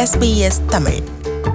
SBS Tamil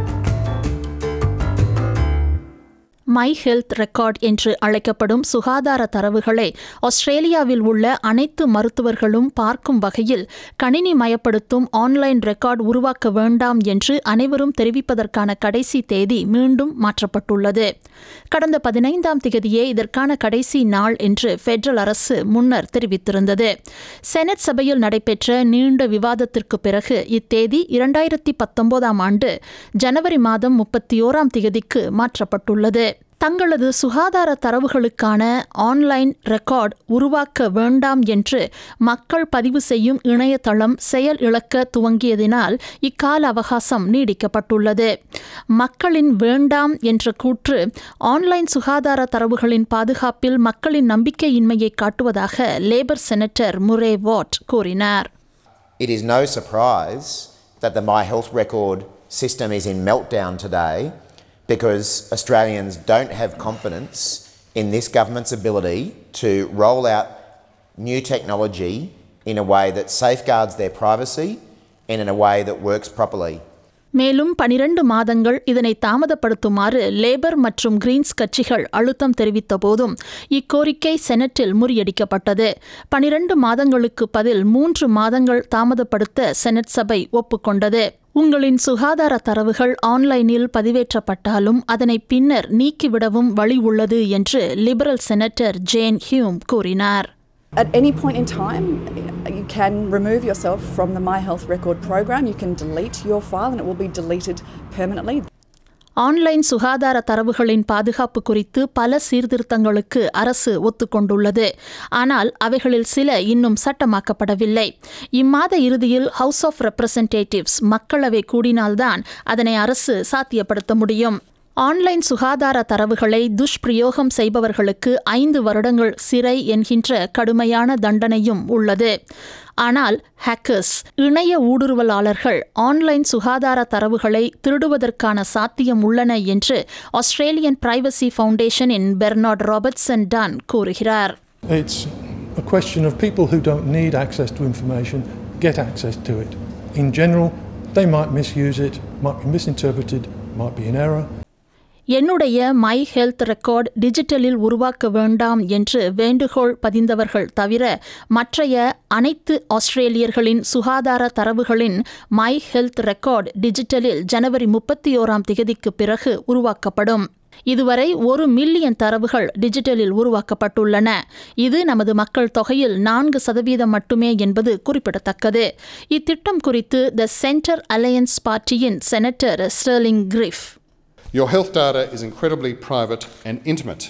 my health record என்று அழைக்கப்படும் சுகாதார தரவுகளை ஆஸ்திரேலியாவில் உள்ள அனைத்து மருத்துவர்களும் பார்க்கும் வகையில் கணினி மயப்படுத்தும் ஆன்லைன் ரெக்கார்ட் உருவாக்க வேண்டாம் என்று அனைவரும் தெரிவிப்பதற்கான கடைசி தேதி மீண்டும் மாற்றப்பட்டுள்ளது கடந்த பதினைந்தாம் திகதியே இதற்கான கடைசி நாள் என்று பெடரல் அரசு முன்னர் தெரிவித்திருந்தது செனட் சபையில் நடைபெற்ற நீண்ட விவாதத்திற்கு பிறகு இத்தேதி இரண்டாயிரத்தி பத்தொன்பதாம் ஆண்டு ஜனவரி மாதம் முப்பத்தி ஓராம் திகதிக்கு மாற்றப்பட்டுள்ளது தங்களது சுகாதார தரவுகளுக்கான ஆன்லைன் ரெக்கார்ட் உருவாக்க வேண்டாம் என்று மக்கள் பதிவு செய்யும் இணையதளம் செயல் இழக்க துவங்கியதினால் இக்கால அவகாசம் நீடிக்கப்பட்டுள்ளது மக்களின் வேண்டாம் என்ற கூற்று ஆன்லைன் சுகாதார தரவுகளின் பாதுகாப்பில் மக்களின் நம்பிக்கையின்மையை காட்டுவதாக லேபர் செனட்டர் முரே வாட் கூறினார் It is no surprise that the My Health Record system is in meltdown today because Australians don't have confidence in this government's ability to roll out new technology in a way that safeguards their privacy and in a way that works properly. மேலும் பனிரண்டு மாதங்கள் இதனை தாமதப்படுத்துமாறு labour மற்றும் Green's கட்சிகள் அழுத்தம் தெரிவித்த போதும் இக்கோரிக்கை செனட்டில் முறியடிக்கப்பட்டது பனிரண்டு மாதங்களுக்கு பதில் மூன்று மாதங்கள் தாமதப்படுத்த செனட் சபை ஒப்புக்கொண்டது உங்களின் சுகாதார தரவுகள் ஆன்லைனில் பதிவேற்றப்பட்டாலும் அதனை பின்னர் நீக்கிவிடவும் வழி உள்ளது என்று லிபரல் செனட்டர் ஜேன் ஹியூம் கூறினார் At any point in time, you can remove yourself from the My Health Record program. You can delete your file and it will be deleted permanently. Online சுகாதார தரவுகளின் பாதுகாப்பு குறித்து பல சீர்திருத்தங்களுக்கு அரசு ஒத்துக்கொண்டுள்ளது ஆனால் அவைகளில் சில இன்னும் சட்டமாக்கப்படவில்லை இம்மாத இறுதியில் ஹவுஸ் ஆஃப் ரெப்ரசன்டேட்டிவ்ஸ் மக்களவை கூடினால்தான் அதனை அரசு சாத்தியப்படுத்த முடியும் ஆன்லைன் சுகாதார தரவுகளை துஷ்பிரயோகம் செய்பவர்களுக்கு ஐந்து வருடங்கள் சிறை என்கின்ற கடுமையான தண்டனையும் உள்ளது ஆனால் ஹேக்கர்ஸ் இணைய ஊடுருவலாளர்கள் ஆன்லைன் சுகாதார தரவுகளை திருடுவதற்கான சாத்தியம் உள்ளன என்று ஆஸ்திரேலியன் பிரைவசி ஃபவுண்டேஷனின் பெர்னார்ட் ராபர்ட்சன் டான் கூறுகிறார் It's a question of people who don't need access to information get access to it. In general, they might misuse it, might be misinterpreted, might be in error. என்னுடைய my health record டிஜிட்டலில் உருவாக்க வேண்டாம் என்று வேண்டுகோள் பதிந்தவர்கள் தவிர மற்றைய அனைத்து ஆஸ்திரேலியர்களின் சுகாதார தரவுகளின் மை ஹெல்த் ரெக்கார்ட் டிஜிட்டலில் ஜனவரி முப்பத்தி ஓராம் திகதிக்கு பிறகு உருவாக்கப்படும் இதுவரை ஒரு மில்லியன் தரவுகள் டிஜிட்டலில் உருவாக்கப்பட்டுள்ளன இது நமது மக்கள் தொகையில் நான்கு சதவீதம் மட்டுமே என்பது குறிப்பிடத்தக்கது இத்திட்டம் குறித்து த சென்டர் அலையன்ஸ் பார்ட்டியின் senator Stirling Griff Your health data is incredibly private and intimate.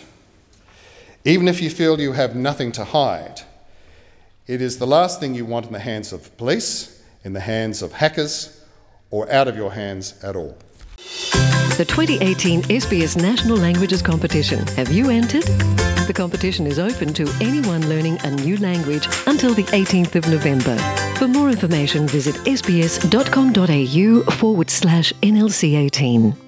Even if you feel you have nothing to hide, it is the last thing you want in the hands of the police, in the hands of hackers, or out of your hands at all. The 2018 SBS National Languages Competition. Have you entered? The competition is open to anyone learning a new language until the 18th of November. For more information, visit sbs.com.au forward slash NLC 18.